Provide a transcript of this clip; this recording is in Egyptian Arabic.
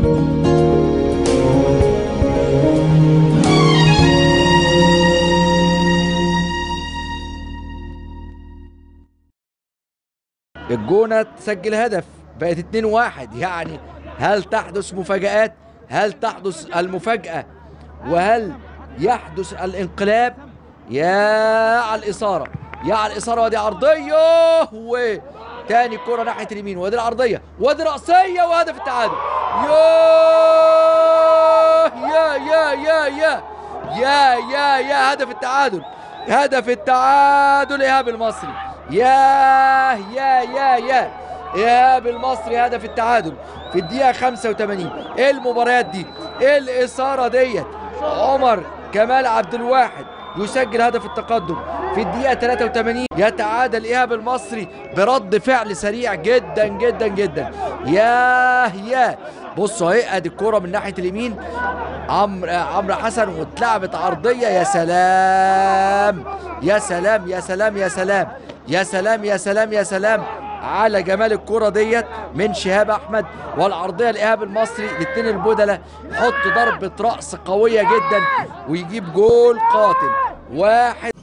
الجونة تسجل هدف بقت 2 1 يعني هل تحدث مفاجآت هل تحدث المفاجأة وهل يحدث الانقلاب يا على الإثارة يا على الإثارة ودي عرضية وتاني كرة ناحية اليمين ودي العرضية ودي رأسية وهدف التعادل ياه يا يا يا يا يا يا يا هدف التعادل هدف التعادل إيهاب المصري ياه يا يا يا إيهاب المصري هدف التعادل في الدقيقة 85 إيه المباريات دي إيه الإثارة ديت عمر كمال عبد الواحد يسجل هدف التقدم في الدقيقة 83 يتعادل إيهاب المصري برد فعل سريع جدا جدا جدا ياه ياه بصوا اهي ادي الكرة من ناحية اليمين عمرو عمرو حسن واتلعبت عرضية يا سلام يا سلام يا سلام يا سلام يا سلام يا سلام يا سلام على جمال الكرة ديت من شهاب احمد والعرضيه لايهاب المصري الاثنين البدله حط ضربه راس قويه جدا ويجيب جول قاتل واحد